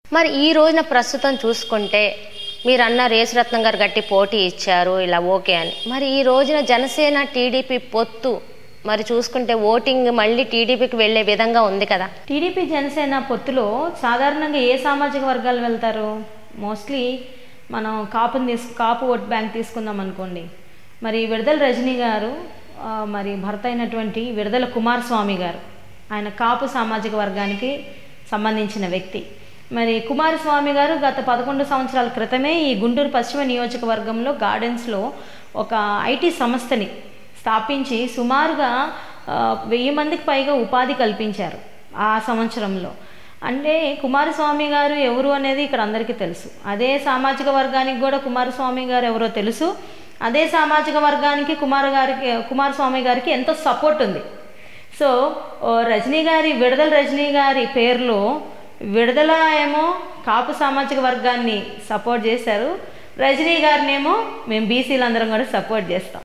మరి ఈ రోజున ప్రస్తుతం చూసుకుంటే మీరు అన్న రేసురత్నం గారు గట్టి పోటీ ఇచ్చారు ఇలా ఓకే అని మరి ఈ రోజున జనసేన టీడీపీ పొత్తు మరి చూసుకుంటే ఓటింగ్ మళ్ళీ టీడీపీకి వెళ్ళే విధంగా ఉంది కదా టీడీపీ జనసేన పొత్తులో సాధారణంగా ఏ సామాజిక వర్గాలు వెళ్తారు మోస్ట్లీ మనం కాపుని తీసు కాపు ఓట్ బ్యాంక్ తీసుకుందాం అనుకోండి మరి విడుదల రజనీ గారు ఆ, మరి భర్త అయినటువంటి విడుదల కుమారస్వామి గారు ఆయన కాపు సామాజిక వర్గానికి సంబంధించిన వ్యక్తి మరి కుమారస్వామి గారు గత పదకొండు సంవత్సరాల క్రితమే ఈ గుంటూరు పశ్చిమ నియోజకవర్గంలో గార్డెన్స్లో ఒక ఐటీ సంస్థని స్థాపించి సుమారుగా ఆ, వెయ్యి మందికి పైగా ఉపాధి కల్పించారు ఆ సంవత్సరంలో అంటే కుమారస్వామి గారు ఎవరు అనేది ఇక్కడ అందరికీ తెలుసు అదే సామాజిక వర్గానికి కూడా కుమారస్వామి గారు ఎవరో తెలుసు అదే సామాజిక వర్గానికి కుమార్ గారికి కుమారస్వామి గారికి ఎంతో సపోర్ట్ ఉంది సో ఓ రజనీ గారి విడుదల రజనీ గారి పేరులో విడుదల ఏమో కాపు సామాజిక వర్గాన్ని సపోర్ట్ చేశారు రజనీ గారినేమో మేము బీసీలు అందరం కూడా సపోర్ట్ చేస్తాం